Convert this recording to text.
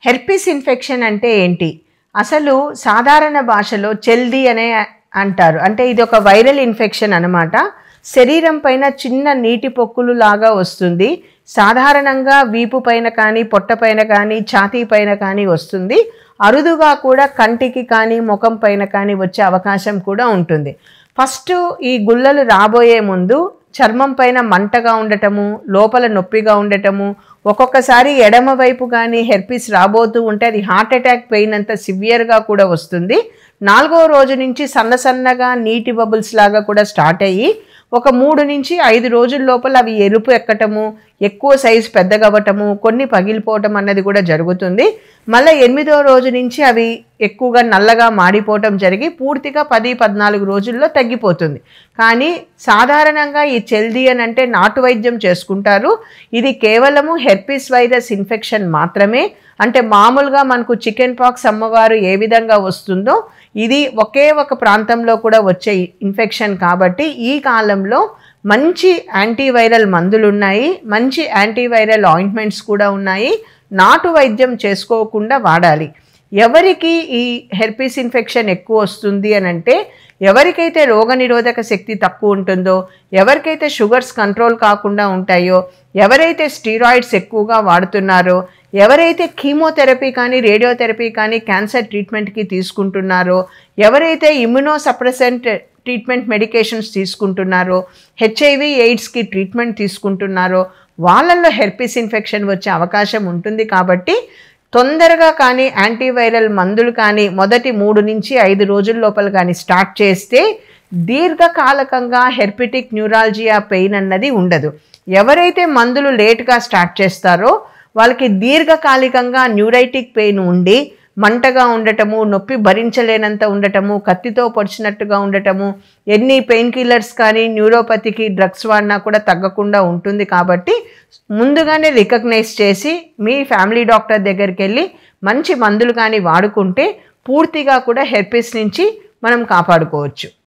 herpes infection అంటే ఏంటి అసలు సాధారణ భాషలో చెల్ది అనే అంటారు అంటే ఇది ఒక వైరల్ ఇన్ఫెక్షన్ అనమాట శరీరం పైన చిన్న నీటి పొక్కులు లాగా వస్తుంది సాధారణంగా వీపు పైన కానీ పొట్ట పైన కానీ ఛాతీ పైన కానీ వస్తుంది అరుదుగా కూడా కంటికి కానీ ముఖం పైన కానీ వచ్చే అవకాశం కూడా ఉంటుంది ఫస్ట్ ఈ గుల్లలు రాబోయే ముందు చర్మం పైన మంటగా ఉండటము లోపల నొప్పిగా ఉండటము ఒక్కొక్కసారి ఎడమ వైపు కానీ హెర్పిస్ రాబోతూ ఉంటే అది హార్ట్ అటాక్ పెయిన్ అంత సివియర్గా కూడా వస్తుంది నాలుగో రోజు నుంచి సన్న సన్నగా నీటి బబుల్స్ లాగా కూడా స్టార్ట్ అయ్యి ఒక మూడు నుంచి ఐదు రోజుల లోపల అవి ఎరుపు ఎక్కటము ఎక్కువ సైజు పెద్దగవ్వటము కొన్ని పగిలిపోవటం అన్నది కూడా జరుగుతుంది మళ్ళీ ఎనిమిదో రోజు నుంచి అవి ఎక్కువగా నల్లగా మాడిపోవటం జరిగి పూర్తిగా పది పద్నాలుగు రోజుల్లో తగ్గిపోతుంది కానీ సాధారణంగా ఈ చెల్ది అని అంటే నాటు వైద్యం చేసుకుంటారు ఇది కేవలము హెర్పిస్ వైరస్ ఇన్ఫెక్షన్ మాత్రమే అంటే మామూలుగా మనకు చికెన్ పాక్స్ అమ్మవారు ఏ విధంగా వస్తుందో ఇది ఒకే ఒక ప్రాంతంలో కూడా వచ్చే ఇన్ఫెక్షన్ కాబట్టి ఈ కాలంలో మంచి యాంటీవైరల్ మందులు ఉన్నాయి మంచి యాంటీవైరల్ ఆయింట్మెంట్స్ కూడా ఉన్నాయి నాటు వైద్యం చేసుకోకుండా వాడాలి ఎవరికి ఈ హెర్పిస్ ఇన్ఫెక్షన్ ఎక్కువ వస్తుంది అని అంటే ఎవరికైతే రోగనిరోధక శక్తి తక్కువ ఉంటుందో ఎవరికైతే షుగర్స్ కంట్రోల్ కాకుండా ఉంటాయో ఎవరైతే స్టీరాయిడ్స్ ఎక్కువగా వాడుతున్నారో ఎవరైతే కీమోథెరపీ కానీ రేడియోథెరపీ కానీ క్యాన్సర్ ట్రీట్మెంట్కి తీసుకుంటున్నారో ఎవరైతే ఇమ్యునో సప్రెసెంట్ ట్రీట్మెంట్ మెడికేషన్స్ తీసుకుంటున్నారో హెచ్ఐవి ఎయిడ్స్కి ట్రీట్మెంట్ తీసుకుంటున్నారో వాళ్ళల్లో హెర్పిస్ ఇన్ఫెక్షన్ వచ్చే అవకాశం ఉంటుంది కాబట్టి తొందరగా కానీ యాంటీవైరల్ మందులు కానీ మొదటి మూడు నుంచి ఐదు రోజుల లోపల కానీ స్టార్ట్ చేస్తే దీర్ఘకాలకంగా హెర్పిటిక్ న్యూరాలజియా పెయిన్ అన్నది ఉండదు ఎవరైతే మందులు లేట్గా స్టార్ట్ చేస్తారో వాళ్ళకి దీర్ఘకాలికంగా న్యూరైటిక్ పెయిన్ ఉండి మంటగా ఉండటము నొప్పి భరించలేనంత ఉండటము కత్తితో పొడిచినట్టుగా ఉండటము ఎన్ని పెయిన్ కిల్లర్స్ కానీ న్యూరోపతికి డ్రగ్స్ వాడినా కూడా తగ్గకుండా ఉంటుంది కాబట్టి ముందుగానే రికగ్నైజ్ చేసి మీ ఫ్యామిలీ డాక్టర్ దగ్గరికి వెళ్ళి మంచి మందులు కానీ వాడుకుంటే పూర్తిగా కూడా హెర్పిస్ నుంచి మనం కాపాడుకోవచ్చు